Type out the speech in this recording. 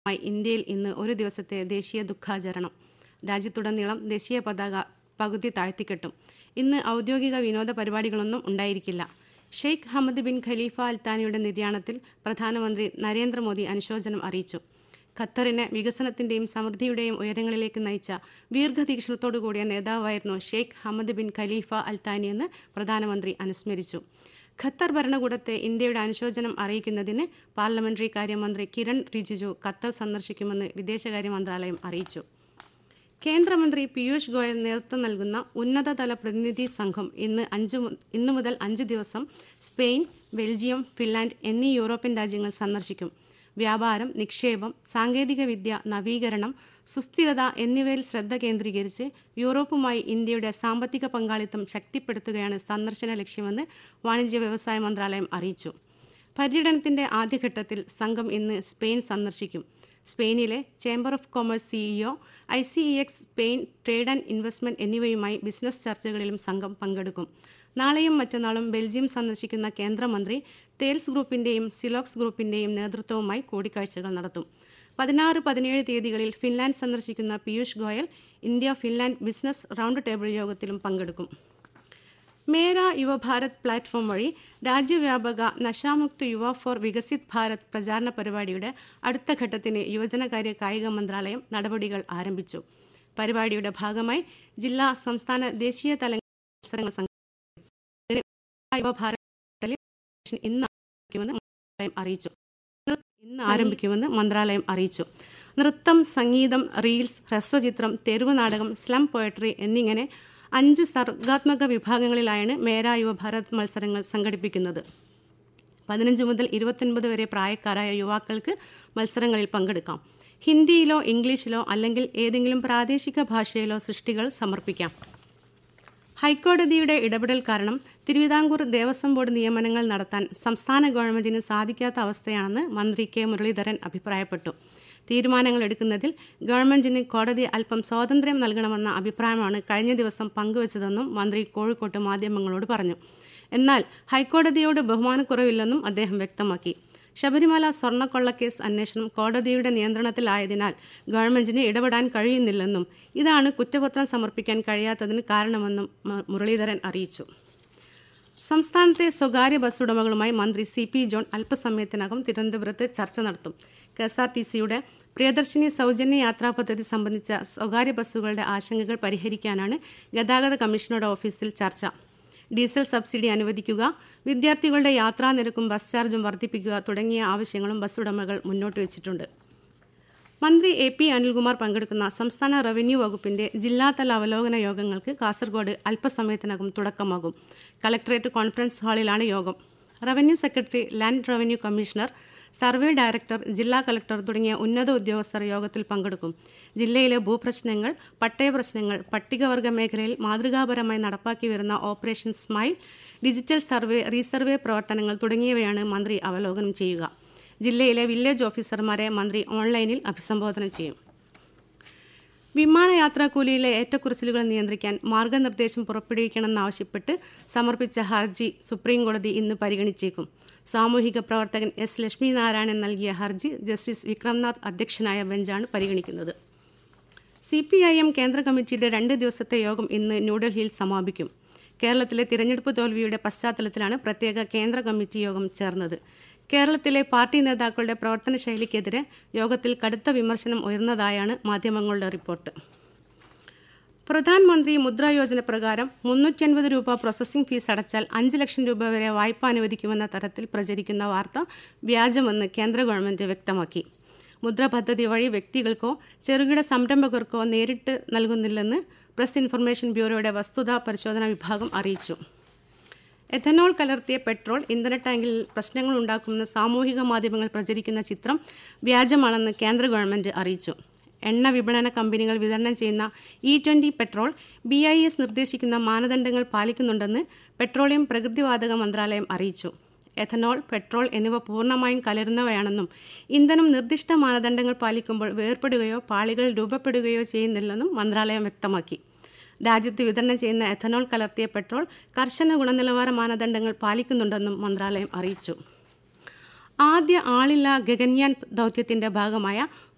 മായി ഇന്ത്യയിൽ ഇന്ന് ഒരു ദിവസത്തെ ദേശീയ ദുഃഖാചരണം രാജ്യത്തുടനീളം ദേശീയ പതാക പകുതി താഴ്ത്തിക്കെട്ടും ഇന്ന് ഔദ്യോഗിക വിനോദ പരിപാടികളൊന്നും ഉണ്ടായിരിക്കില്ല ഷെയ്ഖ് ഹമദ് ബിൻ ഖലീഫ അൽത്താനിയുടെ നിര്യാണത്തിൽ പ്രധാനമന്ത്രി നരേന്ദ്രമോദി അനുശോചനം അറിയിച്ചു ഖത്തറിനെ വികസനത്തിന്റെയും സമൃദ്ധിയുടെയും ഉയരങ്ങളിലേക്ക് നയിച്ച ദീർഘവീക്ഷണത്തോടുകൂടിയ നേതാവായിരുന്നു ഷെയ്ഖ് ഹമദ് ബിൻ ഖലീഫ അൽത്താനിയെന്ന് പ്രധാനമന്ത്രി അനുസ്മരിച്ചു ഖത്തർ ഭരണകൂടത്തെ ഇന്ത്യയുടെ അനുശോചനം അറിയിക്കുന്നതിന് പാർലമെന്ററി കാര്യമന്ത്രി കിരൺ റിജിജു ഖത്തർ സന്ദർശിക്കുമെന്ന് വിദേശകാര്യ മന്ത്രാലയം അറിയിച്ചു കേന്ദ്രമന്ത്രി പീയൂഷ് ഗോയൽ നേതൃത്വം നൽകുന്ന ഉന്നതതല പ്രതിനിധി സംഘം ഇന്ന് അഞ്ച് മു- ഇന്നു മുതൽ അഞ്ച് ദിവസം സ്പെയിൻ ബെൽജിയം ഫിൻലാൻഡ് എന്നീ യൂറോപ്യൻ രാജ്യങ്ങൾ സന്ദർശിക്കും വ്യാപാരം നിക്ഷേപം സാങ്കേതികവിദ്യ നവീകരണം സുസ്ഥിരത എന്നിവയിൽ ശ്രദ്ധ കേന്ദ്രീകരിച്ച് യൂറോപ്പുമായി ഇന്ത്യയുടെ സാമ്പത്തിക പങ്കാളിത്തം ശക്തിപ്പെടുത്തുകയാണ് സന്ദർശന ലക്ഷ്യമെന്ന് വാണിജ്യ വ്യവസായ മന്ത്രാലയം അറിയിച്ചു പര്യടനത്തിന്റെ ആദ്യഘട്ടത്തിൽ സംഘം ഇന്ന് സ്പെയിൻ സന്ദർശിക്കും സ്പെയിനിലെ chamber of commerce CEO I C E X Spain trade and investment എന്നിവയുമായി ബിസിനസ് ചർച്ചകളിലും സംഘം പങ്കെടുക്കും നാളെയും മറ്റന്നാളും ബെൽജിയം സന്ദർശിക്കുന്ന കേന്ദ്രമന്ത്രി തേൽസ് ഗ്രൂപ്പിന്റെയും സിലോക്സ് ഗ്രൂപ്പിന്റെയും നേതൃത്വവുമായി കൂടിക്കാഴ്ചകൾ നടത്തും പതിനാറ് പതിനേഴ് തീയതികളിൽ ഫിൻലാൻഡ് സന്ദർശിക്കുന്ന Piyush Goyal India Finland business round table യോഗത്തിലും പങ്കെടുക്കും മേര യുവഭാരത് പ്ലാറ്റ്ഫോം വഴി രാജ്യവ്യാപക നശാമുക്ത് യുവ ഫോർ വികസിത് ഭാരത് പ്രചാരണ പരിപാടിയുടെ അടുത്ത ഘട്ടത്തിന് യുവജനകാര്യ കായിക മന്ത്രാലയം നടപടികൾ ആരംഭിച്ചു പരിപാടിയുടെ ഭാഗമായി ജില്ലാ സംസ്ഥാന ദേശീയ തല മത്സരങ്ങൾ സംഘടിപ്പിക്കും ഇതിന് യുവഭാരത് ഇന്ന് ആരംഭിക്കുമെന്ന് മന്ത്രാലയം അറിയിച്ചു ഇന്ന് ആരംഭിക്കുമെന്ന് മന്ത്രാലയം അറിയിച്ചു നൃത്തം സംഗീതം റീൽസ് ഹ്രസ്വചിത്രം തെരുവ് നാടകം സ്ലം പോയട്രി എന്നിങ്ങനെ അഞ്ച് സർഗാത്മക വിഭാഗങ്ങളിലായാണ് മേരാ യുവഭാരത് മത്സരങ്ങൾ സംഘടിപ്പിക്കുന്നത് പതിനഞ്ച് മുതൽ ഇരുപത്തൊൻപത് വരെ പ്രായക്കാരായ യുവാക്കൾക്ക് മത്സരങ്ങളിൽ പങ്കെടുക്കാം ഹിന്ദിയിലോ ഇംഗ്ലീഷിലോ അല്ലെങ്കിൽ ഏതെങ്കിലും പ്രാദേശിക ഭാഷയിലോ സൃഷ്ടികൾ സമർപ്പിക്കാം ഹൈക്കോടതിയുടെ ഇടപെടൽ കാരണം തിരുവിതാംകൂർ ദേവസ്വം ബോർഡ് നിയമനങ്ങൾ നടത്താൻ സംസ്ഥാന ഗവൺമെന്റിന് സാധിക്കാത്ത അവസ്ഥയാണെന്ന് മന്ത്രി കെ മുരളീധരൻ അഭിപ്രായപ്പെട്ടു തീരുമാനങ്ങൾ എടുക്കുന്നതിൽ ഗവൺമെന്റിന് കോടതി അല്പം സ്വാതന്ത്ര്യം നൽകണമെന്ന അഭിപ്രായമാണ് കഴിഞ്ഞ ദിവസം പങ്കുവച്ചതെന്നും മന്ത്രി കോഴിക്കോട്ട് മാധ്യമങ്ങളോട് പറഞ്ഞു എന്നാൽ ഹൈക്കോടതിയോട് ബഹുമാനക്കുറവില്ലെന്നും അദ്ദേഹം വ്യക്തമാക്കി ശബരിമല സ്വർണ്ണക്കൊള്ളക്കേസ് അന്വേഷണം കോടതിയുടെ നിയന്ത്രണത്തിലായതിനാൽ ഗവൺമെന്റിന് ഇടപെടാൻ കഴിയുന്നില്ലെന്നും ഇതാണ് കുറ്റപത്രം സമർപ്പിക്കാൻ കഴിയാത്തതിന് കാരണമെന്നും മ- മുരളീധരൻ അറിയിച്ചു സംസ്ഥാനത്തെ സ്വകാര്യ ബസ് ഉടമകളുമായി മന്ത്രി സി പി ജോൺ അല്പസമയത്തിനകം തിരുവനന്തപുരത്ത് ചർച്ച നടത്തും കെ എസ് ആർ ടി സിയുടെ പ്രിയദർശിനി സൗജന്യ യാത്രാ പദ്ധതി സംബന്ധിച്ച സ്വകാര്യ ബസ്സുകളുടെ ആശങ്കകൾ പരിഹരിക്കാനാണ് ഗതാഗത കമ്മീഷണറുടെ ഓഫീസിൽ ചർച്ച ഡീസൽ സബ്സിഡി അനുവദിക്കുക വിദ്യാർത്ഥികളുടെ യാത്രാ നിരക്കും ബസ് ചാർജും വർദ്ധിപ്പിക്കുക തുടങ്ങിയ ആവശ്യങ്ങളും ബസ് ഉടമകൾ മുന്നോട്ട് വെച്ചിട്ടുണ്ട് മന്ത്രി എ പി അനിൽകുമാർ പങ്കെടുക്കുന്ന സംസ്ഥാന റവന്യൂ വകുപ്പിന്റെ ജില്ലാതല അവലോകന യോഗങ്ങൾക്ക് കാസർഗോഡ് അല്പസമയത്തിനകം തുടക്കമാകും കലക്ടറേറ്റ് കോൺഫറൻസ് ഹാളിലാണ് യോഗം revenue secretary land revenue commissioner survey director ജില്ലാ കളക്ടർ തുടങ്ങിയ ഉന്നത ഉദ്യോഗസ്ഥർ യോഗത്തിൽ പങ്കെടുക്കും ജില്ലയിലെ ഭൂപ്രശ്നങ്ങൾ പട്ടയ പ്രശ്നങ്ങൾ പട്ടികവർഗ മേഖലയിൽ മാതൃകാപരമായി നടപ്പാക്കി വരുന്ന operation smile digital survey resurvey പ്രവർത്തനങ്ങൾ തുടങ്ങിയവയാണ് മന്ത്രി അവലോകനം ചെയ്യുക ജില്ലയിലെ വില്ലേജ് ഓഫീസർമാരെ മന്ത്രി ഓൺലൈനിൽ അഭിസംബോധന ചെയ്യും വിമാനയാത്രാക്കൂലിയിലെ ഏറ്റക്കുറച്ചിലുകൾ നിയന്ത്രിക്കാൻ മാർഗനിർദ്ദേശം പുറപ്പെടുവിക്കണമെന്നാവശ്യപ്പെട്ട് സമർപ്പിച്ച ഹർജി സുപ്രീംകോടതി ഇന്ന് പരിഗണിച്ചേക്കും സാമൂഹിക പ്രവർത്തകൻ എസ് ലക്ഷ്മി നാരായണൻ നൽകിയ ഹർജി ജസ്റ്റിസ് വിക്രംനാഥ് അധ്യക്ഷനായ ബെഞ്ചാണ് പരിഗണിക്കുന്നത് സി പി ഐ എം കേന്ദ്ര കമ്മിറ്റിയുടെ രണ്ട് ദിവസത്തെ യോഗം ഇന്ന് ന്യൂഡൽഹിയിൽ സമാപിക്കും കേരളത്തിലെ തിരഞ്ഞെടുപ്പ് തോൽവിയുടെ പശ്ചാത്തലത്തിലാണ് പ്രത്യേക കേന്ദ്ര കമ്മിറ്റി യോഗം ചേർന്നത് കേരളത്തിലെ പാർട്ടി നേതാക്കളുടെ പ്രവർത്തന ശൈലിക്കെതിരെ യോഗത്തിൽ കടുത്ത വിമർശനം ഉയർന്നതായാണ് മാധ്യമങ്ങളുടെ റിപ്പോർട്ട് പ്രധാനമന്ത്രി മുദ്രാ യോജന പ്രകാരം മുന്നൂറ്റി അൻപത് രൂപ പ്രോസസ്സിംഗ് ഫീസ് അടച്ചാൽ അഞ്ച് ലക്ഷം രൂപ വരെ വായ്പ അനുവദിക്കുമെന്ന തരത്തിൽ പ്രചരിക്കുന്ന വാർത്ത വ്യാജമെന്ന് കേന്ദ്ര ഗവൺമെന്റ് വ്യക്തമാക്കി മുദ്ര പദ്ധതി വഴി വ്യക്തികൾക്കോ ചെറുകിട സംരംഭകർക്കോ നേരിട്ട് നൽകുന്നില്ലെന്ന് പ്രസ് ഇൻഫർമേഷൻ ബ്യൂറോയുടെ വസ്തുതാ പരിശോധനാ വിഭാഗം അറിയിച്ചു എഥനോൾ കലർത്തിയ പെട്രോൾ ഇന്ധന ടാങ്കിൽ പ്രശ്നങ്ങൾ ഉണ്ടാക്കുമെന്ന് സാമൂഹിക മാധ്യമങ്ങൾ പ്രചരിക്കുന്ന ചിത്രം വ്യാജമാണെന്ന് കേന്ദ്ര ഗവൺമെന്റ് അറിയിച്ചു എണ്ണ വിപണന കമ്പനികൾ വിതരണം ചെയ്യുന്ന E twenty petrol B I S നിർദ്ദേശിക്കുന്ന മാനദണ്ഡങ്ങൾ പാലിക്കുന്നുണ്ടെന്ന് പെട്രോളിയം പ്രകൃതിവാതക മന്ത്രാലയം അറിയിച്ചു എഥനോൾ പെട്രോൾ എന്നിവ പൂർണ്ണമായും കലരുന്നവയാണെന്നും ഇന്ധനം നിർദ്ദിഷ്ട മാനദണ്ഡങ്ങൾ പാലിക്കുമ്പോൾ വേർപെടുകയോ പാളികൾ രൂപപ്പെടുകയോ ചെയ്യുന്നില്ലെന്നും മന്ത്രാലയം വ്യക്തമാക്കി രാജ്യത്ത് വിതരണം ചെയ്യുന്ന എഥനോൾ കലർത്തിയ പെട്രോൾ കർശന ഗുണനിലവാര മാനദണ്ഡങ്ങൾ പാലിക്കുന്നുണ്ടെന്നും മന്ത്രാലയം അറിയിച്ചു ആദ്യ ആളില്ലാ ഗഗൻയാൻ ദൗത്യത്തിന്റെ ഭാഗമായ